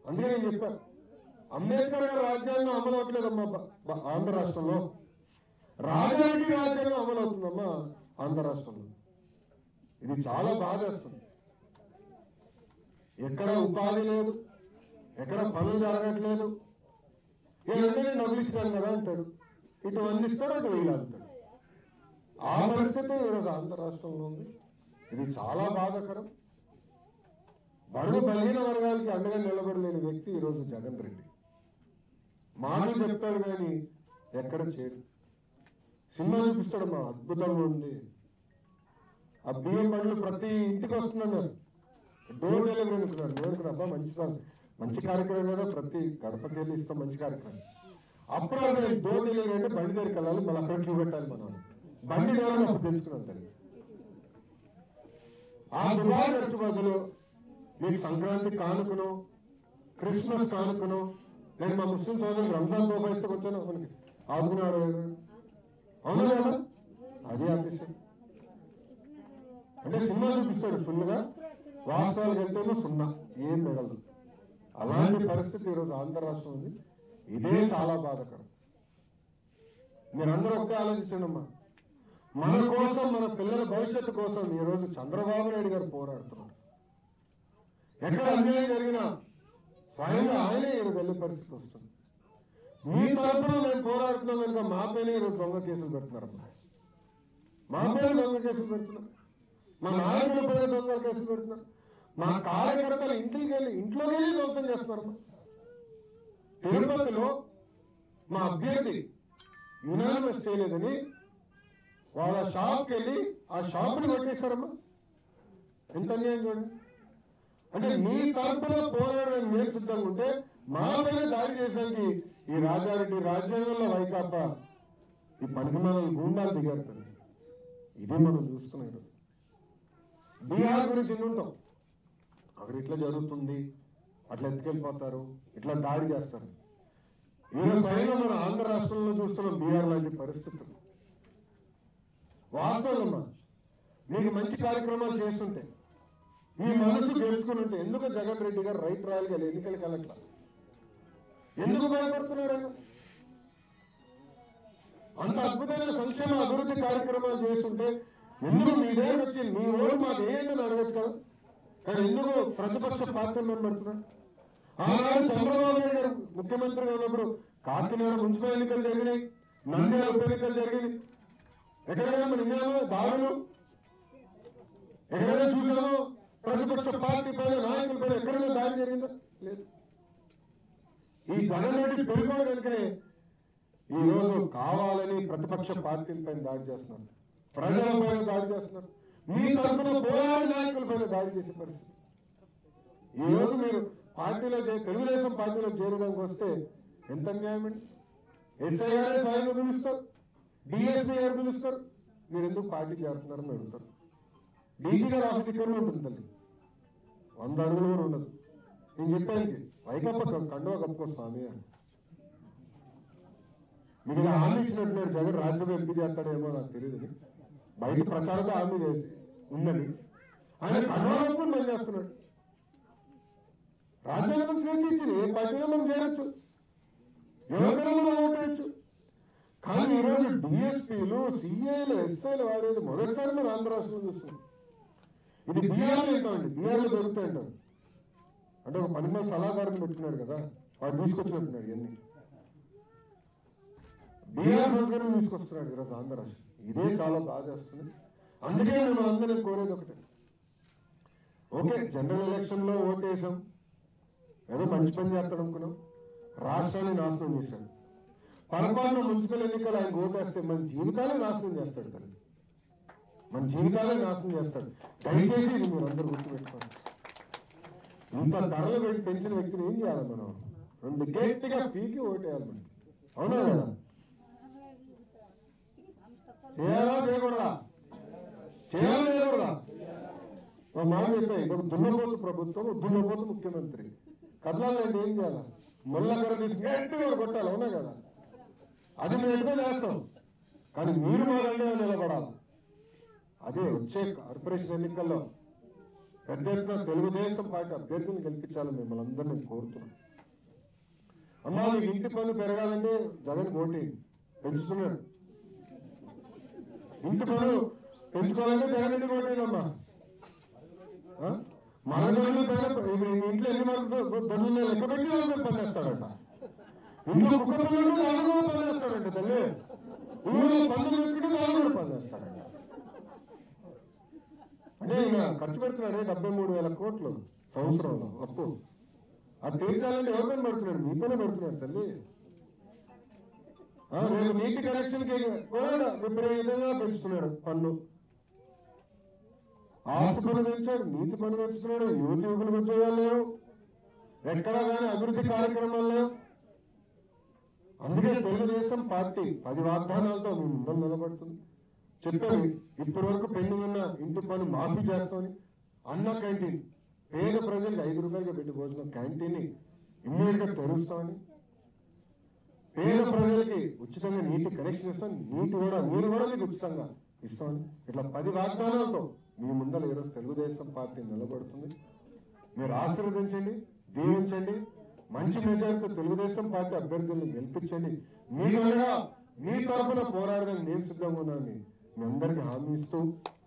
అందుకే నేను చెప్పాను అంబేద్కర్ గారి రాజ్యాంగం అమలు అవట్లేదమ్మా బ- బ- ఆంధ్ర రాష్ట్రంలో రాజారెడ్డి రాజ్యాంగం అమలు అవుతుందమ్మా ఆంధ్ర రాష్ట్రంలో ఇది చాలా బాధేస్తుంది ఎక్కడ ఉపాధి లేదు ఎక్కడ పనులు జరగట్లేదు ఏదంటే నేను డబ్బులు ఇస్తాను కదా అంటాడు ఇటు అందిస్తాడు అటు వెయ్యి అంటాడు ఆ పరిస్థితి ఈరోజు ఆంధ్ర రాష్ట్రంలో ఉంది ఇది చాలా బాధాకరం బడుగు బలహీన వర్గాలకి అండగా నిలబడలేని వ్యక్తి ఈరోజు జగన్ రెడ్డి మాటలు చెప్తాడు కానీ ఎక్కడ చేయడు సినిమా చూపిస్తాడు మా అద్భుతంగా ఉంది ఆ బియ్యం బండ్లు ప్రతి ఇంటికి వస్తున్నారు డోర్ డెలివరీ అనుకున్నాడు నేను అనుకున్నా, అబ్బా మంచి సార్ మంచి కార్యక్రమం కదా ప్రతి గడపకి వెళ్ళి ఇస్తాం మంచి కార్యక్రమం అప్పుడు అక్కడ డోర్ డెలివరీ అంటే బండి దగ్గరికి వెళ్ళాలి మళ్ళీ అక్కడ క్యూ పెట్టాలి మనం బండి కావాలని అప్పుడు తెలుసుకున్నాం దాన్ని ఆ దుబాయ్ ఖర్చు బదులు మీకు సంక్రాంతి కానుకను క్రిస్మస్ కానుకను నేను మా ముస్లిం సోదరులు రంజాన్ రూపాయిస్తే వచ్చాను మనకి ఆదుకున్నాడు అవునా కదా అది ఆపేసాడు అంటే సినిమా చూపిస్తాడు ఫుల్ గా వాస్తవాలు వెళ్తేనే సున్నా ఏం మిగలదు అలాంటి పరిస్థితి ఈరోజు ఆంధ్ర రాష్ట్రం ఉంది ఇదే చాలా బాధకరం మీరందరూ ఒకే ఆలోచించండమ్మా మన కోసం మన పిల్లల భవిష్యత్తు కోసం ఈ రోజు చంద్రబాబు నాయుడు గారు పోరాడుతున్నారు ఎక్కడ అన్యాయం జరిగినా స్వయంగా ఆయనే ఈరోజు వెళ్ళే పరిస్థితి వస్తుంది మీ తరఫున మేము పోరాడుతున్నాం కనుక మా పైన ఈరోజు దొంగ కేసులు పెడుతున్నారమ్మా మా పైన దొంగ కేసులు పెడుతున్నారు మా నాయకుల పైన దొంగ కేసులు పెడుతున్నారు మా కార్యకర్తలు ఇంటికి వెళ్ళి ఇంట్లోకి వెళ్ళి దొంగం చేస్తున్నారమ్మా తిరుపతిలో మా అభ్యర్థి యునానిమస్ చేయలేదని వాళ్ళ షాప్కి వెళ్ళి ఆ షాప్ని కొట్టేశారమ్మా ఎంత అన్యాయం చూడండి అంటే మీ తరపున పోరాడడానికి మేము సిద్ధంగా ఉంటే మా పైన దాడి చేసడానికి ఈ రాజారెడ్డి రాజ్యాంగంలో వైకాపా ఈ పనికి మనం గుండాలు దిగేస్తుంది ఇది మనం చూస్తున్నాం ఈరోజు బీహార్ గురించి వింటుంటాం అక్కడ ఇట్లా జరుగుతుంది అట్లా ఎత్తుకెళ్ళిపోతారు ఇట్లా దాడి చేస్తారు ఈరోజు పైన మన ఆంధ్ర రాష్ట్రంలో చూస్తున్నాం బీహార్ లాంటి పరిస్థితులు వాస్తవమ్మా మీకు మంచి కార్యక్రమాలు చేస్తుంటే మీ మనసు గెలుచుకుని ఉంటే ఎందుకు జగన్ రెడ్డి గారు రైట్ రాయల్ గా ఎన్నికలకు వెళ్ళట్లా ఎందుకు భయపడుతున్నాడు ఆయన అంత అద్భుతమైన సంక్షేమ అభివృద్ధి కార్యక్రమాలు చేస్తుంటే ఎందుకు మీ దగ్గర వచ్చి మీ ఓటు మాకు ఏంటని అడగచ్చు కదా కానీ ఎందుకు ప్రతిపక్ష పార్టీ పడుతున్నాడు ఆనాడు చంద్రబాబు నాయుడు గారు ముఖ్యమంత్రిగా ఉన్నప్పుడు కాకినాడ మున్సిపల్ ఎన్నికలు జరిగినాయి నంద్యాల ఉప ఎన్నికలు జరిగింది ఎక్కడైనా మన ఇండియాలో దాడులు ఎక్కడైనా చూసామో ప్రతిపక్ష పార్టీ పైన నాయకుల పైన ఎక్కడైనా దాడి జరిగిందా లేదు ఈ జగన్ రెడ్డి పెరుగుడు కనుకనే ఈ రోజు కావాలని ప్రతిపక్ష పార్టీల పైన దాడి చేస్తున్నారు ప్రజల పైన దాడి చేస్తున్నారు మీ తరఫున పోరాడి నాయకుల పైన దాడి చేసే పరిస్థితి ఈ రోజు మీరు పార్టీలో చే- తెలుగుదేశం పార్టీలో చేరడానికి వస్తే ఎంత అన్యాయం అండి ఎస్ఐ గారే స్వయంగా పిలుస్తారు డిఎస్ఐ గారు పిలుస్తారు మీరు ఎందుకు పార్టీ చేస్తున్నారని అడుగుతారు డీజీ గారు ఆఫీస్ ఇక్కడ ఉంటుంది తల్లి వంద అడుగులు కూడా ఉండదు నేను చెప్పాను వైకప్ప కండువా కప్పుకో స్వామి అని మీకు ఇలా హామీ ఇచ్చినట్టున్నాడు జగన్ రాజ్యసభ ఎంపీ చేస్తాడేమో నాకు తెలియదు బయట ప్రచారంగా హామీ చేసి ఉందని ఆయన కండువా కప్పుకొని పని చేస్తున్నాడు రాజ్యాంగం స్వేచ్ఛ ఇచ్చింది ఏ పార్టీలో మనం చేయొచ్చు ఎవరికైనా మనం ఓటేయచ్చు కానీ ఈరోజు డిఎస్పీలు సిఐలు ఎస్ఐలు వాడేది మొదటిసారి మనం ఆంధ్ర రాష్ట్రంలో చూస్తున్నాం ఇది బీఆర్లో ఏంటండి బీఆర్లో దొరుకుతాయంటారు అంటే ఒక పని మంది సలహాదారుని పెట్టుకున్నాడు కదా వాడు తీసుకొచ్చినట్టున్నాడు ఇవన్నీ బీఆర్ సంస్కరణ తీసుకొస్తున్నాడు ఈరోజు ఆంధ్ర రాష్ట్రం ఇదే చాలా బాధ వస్తుంది అందుకే మేము అందరం కోరేది ఒకటే ఓకే జనరల్ ఎలక్షన్ లో ఓటేసాం ఏదో మంచి పని చేస్తాడు అనుకున్నాం రాష్ట్రాన్ని నాశనం చేశాడు పొరపాటున మున్సిపల్ ఎన్నికలు ఆయన ఓటేస్తే మన జీవితాలే నాశనం చేస్తాడు తల్లి మన జీవితాలే నాశనం చేస్తాడు దయచేసి ఇది మీరు అందరూ గుర్తుపెట్టుకోండి ఇంత ధరలు పెట్టి పెంచిన వ్యక్తిని ఏం చేయాలి మనం రెండు గట్టిగా పీకి ఓటేయాలి మనం అవునా కదా చేయాలా చేయకూడదా చేయాలా చేయకూడదా మా మాట చెప్పాయి ఒక దున్నపోతు ప్రభుత్వం ఒక దున్నపోతు ముఖ్యమంత్రి కదలాలంటే ఏం చేయాలి ముళ్ళకర తీసి గట్టిగా కొట్టాలి అవునా కదా అది మేము ఎక్కువ చేస్తాం కానీ మీరు మా దండగా నిలబడాలి అదే వచ్చే కార్పొరేషన్ ఎన్నికల్లో పెద్ద ఎత్తున తెలుగుదేశం పార్టీ అభ్యర్థిని గెలిపించాలని మిమ్మల్ని అందరినీ కోరుతున్నాం అమ్మా మీకు ఇంటి పన్ను పెరగాలంటే జగన్ ఓటి పెంచుతున్నాడు ఇంటి పన్ను పెంచుకోవాలంటే జగన్ ఇంటికి ఓటేనమ్మా మరొకళ్ళు పైన ఇప్పుడు మీ ఇంట్లో ఎన్ని మంది పన్నులు లెక్క పెట్టి వాళ్ళు పనిచేస్తాడంట ఇంట్లో కుక్క పిల్లలు వాళ్ళు కూడా పనిచేస్తాడంట తల్లి ఊళ్ళో పన్నులు పెట్టుకుంటే వాళ్ళు కూడా పనిచేస్తాడంట అంటే ఈయన ఖర్చు పెడుతున్నాడే డెబ్బై మూడు వేల కోట్లు సంవత్సరంలో అప్పు అది తీర్చాలంటే ఎవరిపైన పెడుతున్నాడు మీ పైన పెడుతున్నాడు తల్లి ఆ, రేపు నీటి కనెక్షన్ కి కూడా విపరీతంగా పెంచుతున్నాడు పన్ను ఆస్తి పన్ను పెంచాడు నీతి పన్ను పెంచుతున్నాడు యువతి యువకులకు ఉద్యోగాలు లేవు ఎక్కడా కానీ అభివృద్ధి కార్యక్రమాలు లేవు అందుకే తెలుగుదేశం పార్టీ పది వాగ్దానాలతో మీ ముందర నిలబడుతుంది చెప్పాను ఇప్పటి వరకు పెండింగ్ ఉన్న ఇంటి పన్ను మాఫీ చేస్తామని అన్న క్యాంటీన్ పేద ప్రజలకు ఐదు రూపాయలుగా పెట్టి భోజనం క్యాంటీన్ ఇమ్మీడియట్ గా తెరుస్తామని పేద ప్రజలకి ఉచితంగా నీటి కనెక్షన్ ఇస్తాం నీటి కూడా నీరు కూడా మీకు ఉచితంగా ఇస్తామని ఇట్లా పది వాగ్దానాలతో మీ ముందర ఈరోజు తెలుగుదేశం పార్టీ నిలబడుతుంది మీరు ఆశీర్వదించండి దీవించండి మంచి మెజార్టీతో తెలుగుదేశం పార్టీ అభ్యర్థులను గెలిపించండి మీ వల్ల మీ తరఫున పోరాడడానికి నేను సిద్ధంగా ఉన్నాను మీ అందరికీ హామీ ఇస్తూ